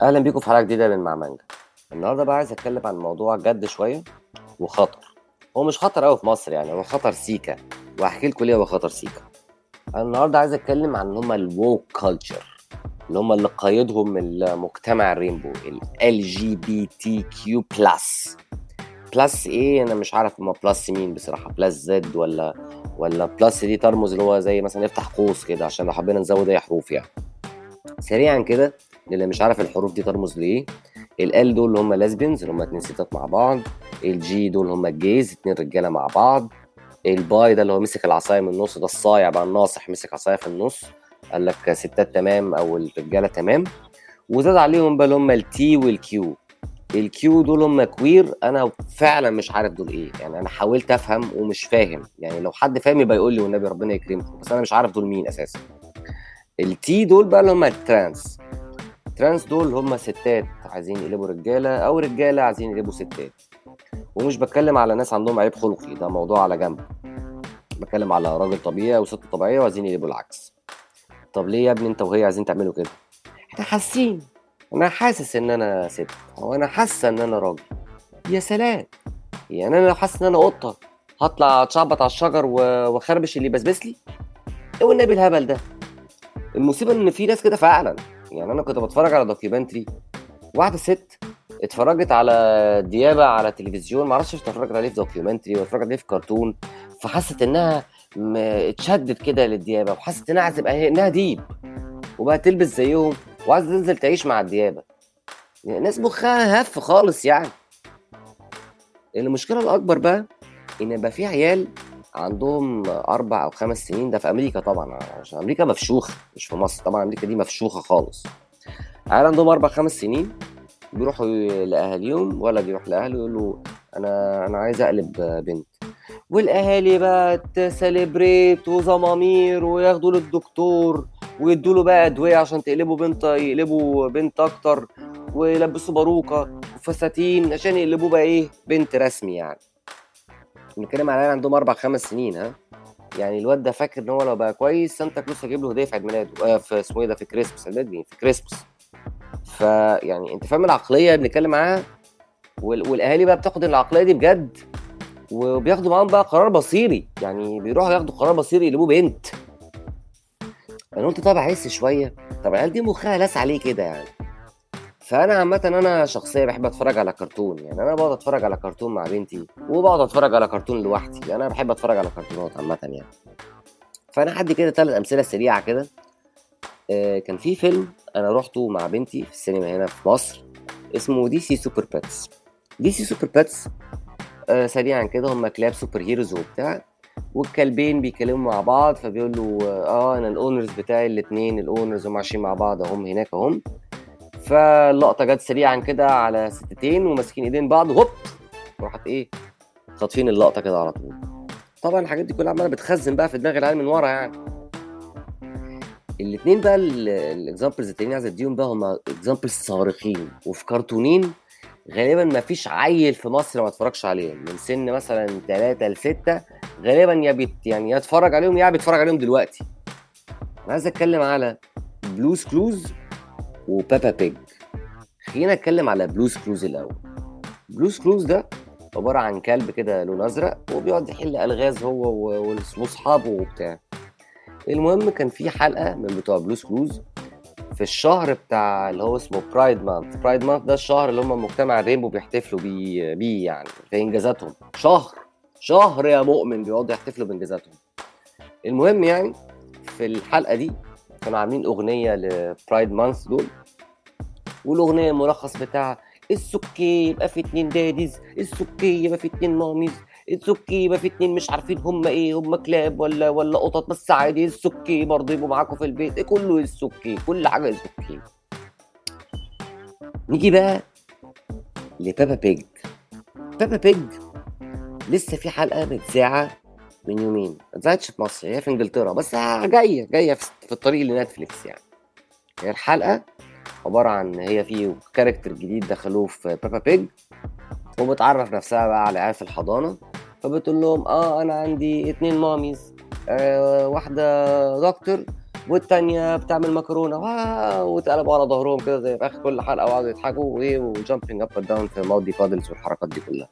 اهلا بيكم في حلقه جديده من مع مانجا النهارده بقى عايز اتكلم عن موضوع جد شويه وخطر هو مش خطر قوي في مصر يعني هو خطر سيكا وهحكي لكم ليه هو خطر سيكا انا النهارده عايز اتكلم عن هم الووك كلتشر اللي هم اللي قايدهم المجتمع الرينبو ال جي بي تي كيو بلس بلس ايه انا مش عارف هما بلس مين بصراحه بلس زد ولا ولا بلس دي ترمز اللي هو زي مثلا يفتح قوس كده عشان لو حبينا نزود اي حروف يعني سريعا كده للي مش عارف الحروف دي ترمز لايه ال دول اللي هم لازبينز اللي هم اتنين ستات مع بعض الجي دول هم الجيز اتنين رجاله مع بعض الباي ده اللي هو مسك العصايه من النص ده الصايع بقى الناصح مسك عصايه في النص قال لك ستات تمام او الرجاله تمام وزاد عليهم بقى اللي هم التي والكيو الكيو دول هم كوير انا فعلا مش عارف دول ايه يعني انا حاولت افهم ومش فاهم يعني لو حد فاهم يبقى يقول لي والنبي ربنا يكرمكم بس انا مش عارف دول مين اساسا التي دول بقى اللي هم الترانس الترانس دول هم ستات عايزين يقلبوا رجاله او رجاله عايزين يقلبوا ستات ومش بتكلم على ناس عندهم عيب خلقي ده موضوع على جنب بتكلم على راجل طبيعي وست طبيعيه وعايزين يقلبوا العكس طب ليه يا ابني انت وهي عايزين تعملوا كده احنا حاسين انا حاسس ان انا ست او انا حاسه ان انا راجل يا سلام يعني انا لو حاسس ان انا قطه هطلع اتشعبط على الشجر واخربش اللي بسبس لي ايه والنبي الهبل ده المصيبه ان في ناس كده فعلا يعني انا كنت بتفرج على دوكيومنتري واحده ست اتفرجت على ديابه على تلفزيون معرفش اتفرجت عليه في دوكيومنتري ولا اتفرجت عليه في كرتون فحست انها اتشدت كده للديابه وحست انها عايزه تبقى انها ديب وبقى تلبس زيهم وعايزه تنزل تعيش مع الديابه يعني ناس مخها هف خالص يعني المشكله الاكبر بقى ان يبقى في عيال عندهم اربع او خمس سنين ده في امريكا طبعا عشان امريكا مفشوخه مش في مصر طبعا امريكا دي مفشوخه خالص عيال عندهم اربع خمس سنين بيروحوا لاهاليهم ولد يروح لاهله يقول له انا انا عايز اقلب بنت والاهالي بقى تسليبريت وزمامير وياخدوا له الدكتور ويدوا له بقى ادويه عشان تقلبوا بنت يقلبوا بنت اكتر ويلبسوا باروكه وفساتين عشان يقلبوه بقى ايه بنت رسمي يعني بنتكلم على عندهم اربع خمس سنين ها يعني الواد ده فاكر ان هو لو بقى كويس سانتا كلوس هيجيب له هديه في عيد ميلاده آه في اسمه ايه ده في كريسمس في كريسمس فيعني انت فاهم العقليه اللي بنتكلم معاها والاهالي بقى بتاخد العقليه دي بجد وبياخدوا معاهم بقى قرار بصيري يعني بيروحوا ياخدوا قرار بصيري يقلبوه بنت انا قلت طب احس شويه طب العيال دي مخها لاس عليه كده يعني فانا عامه انا شخصيه بحب اتفرج على كرتون يعني انا بقعد اتفرج على كرتون مع بنتي وبقعد اتفرج على كرتون لوحدي يعني انا بحب اتفرج على كرتونات عامه يعني فانا حد كده ثلاث امثله سريعه كده آه كان في فيلم انا روحته مع بنتي في السينما هنا في مصر اسمه دي سي سوبر باتس دي سي سوبر باتس آه سريعا كده هم كلاب سوبر هيروز وبتاع والكلبين بيكلموا مع بعض فبيقول له اه انا الاونرز بتاعي الاثنين الاونرز هم عايشين مع بعض اهم هناك اهم فاللقطه جت سريعا كده على ستتين وماسكين ايدين بعض هوب راحت ايه خاطفين اللقطه كده على طول طبعا الحاجات دي كلها عماله بتخزن بقى في دماغ العيال من ورا يعني الاثنين بقى الاكزامبلز التانيين عايز اديهم بقى هم اكزامبلز صارخين وفي كرتونين غالبا ما فيش عيل في مصر ما اتفرجش عليهم من سن مثلا 3 ل 6 غالبا يا بيت يعني يا اتفرج عليهم يا بيتفرج عليهم دلوقتي انا عايز اتكلم على بلوز كلوز وبابا بيج خلينا نتكلم على بلوز كلوز الاول بلوز كلوز ده عباره عن كلب كده لون ازرق وبيقعد يحل الغاز هو واصحابه وبتاع المهم كان في حلقه من بتوع بلوز كلوز في الشهر بتاع اللي هو اسمه برايد مانث برايد مانث ده الشهر اللي هم مجتمع الرينبو بيحتفلوا بيه بيه يعني في انجازاتهم شهر شهر يا مؤمن بيقعدوا يحتفلوا بانجازاتهم المهم يعني في الحلقه دي كانوا عاملين اغنيه لبرايد مانث دول والاغنيه الملخص بتاعها السكي يبقى في اتنين داديز السكي يبقى في اتنين ماميز السكي يبقى في اتنين مش عارفين هم ايه هم كلاب ولا ولا قطط بس عادي السكي برضه يبقوا معاكم في البيت إيه كله السكي كل حاجه السكي نيجي بقى لبابا بيج بابا بيج لسه في حلقه متذاعه من يومين ما اتذاعتش في مصر هي في انجلترا بس جايه جايه في الطريق لنتفليكس يعني هي الحلقه عباره عن هي في كاركتر جديد دخلوه في بابا بيج وبتعرف نفسها بقى على عيال في الحضانه فبتقول لهم اه انا عندي اتنين ماميز آه واحده دكتور والتانية بتعمل مكرونة واو واتقلبوا على ظهرهم كده زي في آخر كل حلقة وقعدوا يضحكوا وإيه وجامبينج أب أند داون في ماضي بادلز والحركات دي كلها.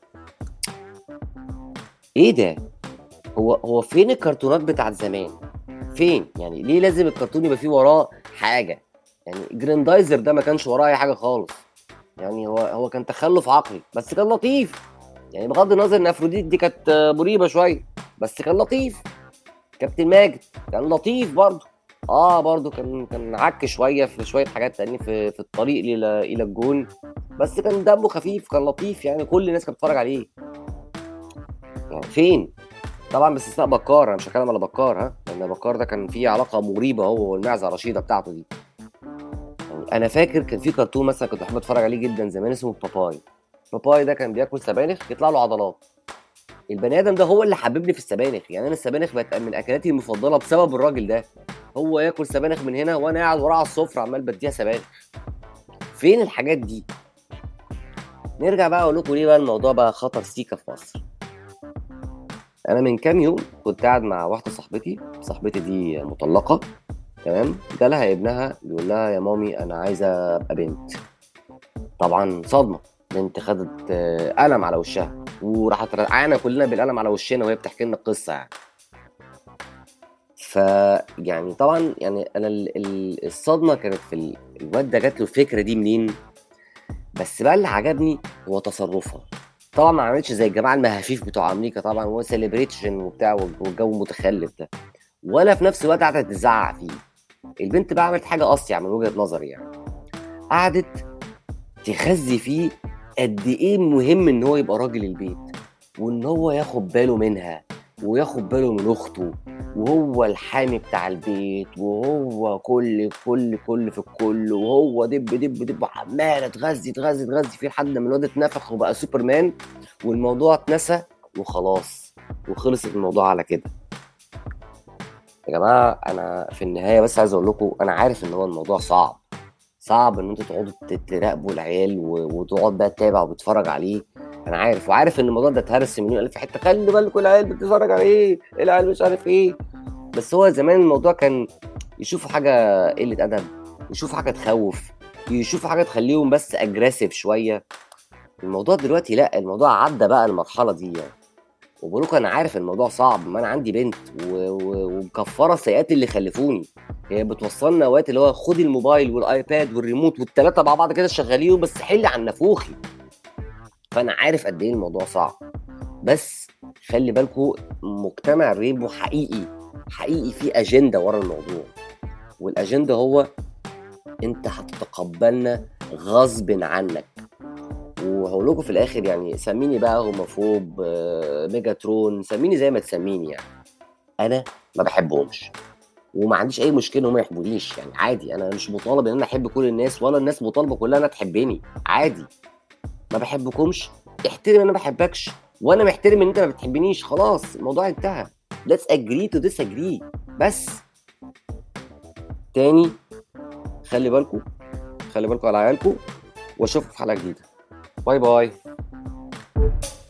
إيه ده؟ هو هو فين الكرتونات بتاعت زمان؟ فين؟ يعني ليه لازم الكرتون يبقى فيه وراه حاجة؟ يعني جريندايزر ده ما كانش وراه أي حاجة خالص. يعني هو هو كان تخلُّف عقلي، بس كان لطيف. يعني بغض النظر إن أفروديت دي كانت مريبة شوية، بس كان لطيف. كابتن ماجد كان لطيف برضه. آه برضه كان كان عك شوية في شوية حاجات تانية في في الطريق إلى إلى الجون، بس كان دمه خفيف، كان لطيف يعني كل الناس كانت بتتفرج عليه. يعني فين؟ طبعًا باستثناء بكّار، أنا مش هاتكلم على بكّار ها، لأن بكّار ده كان في علاقة مريبة هو والمعزة رشيدة بتاعته دي. يعني أنا فاكر كان في كرتون مثلًا كنت باحب أتفرج عليه جدًا زمان اسمه باباي. باباي ده كان بياكل سبانخ يطلع له عضلات. البني آدم ده هو اللي حببني في السبانخ، يعني أنا السبانخ بقت من أكلاتي المفضلة بسبب الراجل ده. هو ياكل سبانخ من هنا وأنا قاعد وراه على السفرة عمّال بادّيها سبانخ. فين الحاجات دي؟ نرجع بقى أقول لكم ليه بقى الموضوع بقى خطر سيكا في مصر. أنا من كام يوم كنت قاعد مع واحدة صاحبتي، صاحبتي دي مطلقة تمام، جالها ابنها بيقول لها: "يا مامي أنا عايزة أبقى بنت." طبعًا صدمة، بنت خدت قلم على وشها، وراحت رقعانا كلنا بالقلم على وشنا وهي بتحكي لنا القصة يعني. فيعني طبعًا يعني أنا ال ال الصدمة كانت في ال الواد ده جات له الفكرة دي منين، بس بقى اللي عجبني هو تصرُّفها. طبعًا ما عملتش زي الجماعة المهافيف بتوع أمريكا طبعًا وcelebration وبتاع والجو المتخلف ده، ولا في نفس الوقت قعدت تزعّق فيه. البنت بقى عملت حاجة أصيع من وجهة نظري يعني. قعدت تخزّي فيه قد إيه مهم إن هو يبقى راجل البيت، وإن هو ياخد باله منها، وياخد باله من أخته، وهو الحامي بتاع البيت، وهو كل كل كل في الكل، وهو دِب، دِب، دِب وعمّالة تغذّي، تغذّي، تغذّي فيه لحد ما الواد اتنفخ وبقى سوبرمان، والموضوع اتنسى وخلاص، وخلص الموضوع على كده. يا جماعة أنا في النهاية بس عايز أقول لكم أنا عارف إن هو الموضوع صعب، صعب إن أنتم تقعدوا ت تراقبوا العيال و وتقعد بقى تتابع وتتفرج عليه، أنا عارف، وعارف إن الموضوع ده اتهرس في مليون ألف حتّة، خلّي بالكم العيال بتتفرج على إيه، العيال مش عارف إيه. بس هو زمان الموضوع كان يشوفوا حاجة قلة أدب، يشوفوا حاجة تخوّف، يشوفوا حاجة تخلّيهم بس aggressive شوية. الموضوع دلوقتي لأ، الموضوع عدّى بقى المرحلة دي يعني. وباقول لكم أنا عارف الموضوع صعب، ما أنا عندي بنت و و ومكفّرة سيئات اللي خلّفوني. هي بتوصّلنا أوقات اللي هو خُدي الموبايل والأيباد والريموت وال3 مع بعض كده شغّليهم بس حِلّي عن نافوخي. فأنا عارف قد إيه الموضوع صعب. بس خلّي بالكم مجتمع الرينبو حقيقي، حقيقي في أجندة ورا الموضوع. والأجندة هو أنت هتتقبّلنا غصبٍ عنّك. وهاقول لكم في الآخر يعني سمّيني بقى هوموفوب، ميجاترون، سمّيني زي ما تسمّيني يعني. أنا ما باحبهمش. وما عنديش أي مشكلة إن هم ما يحبونيش، يعني عادي أنا مش مطالب إن أنا أحب كل الناس ولا الناس مطالبة كلّها إنها تحبّني، عادي. ما باحبكمش، احترم إن أنا ما باحبكش، وأنا محترم إن أنت ما بتحبنيش، خلاص الموضوع انتهى. let's agree to disagree بس. تاني خلّي بالكم، خلّي بالكم على عيالكم، وأشوفكم في حلقة جديدة. باي، باي.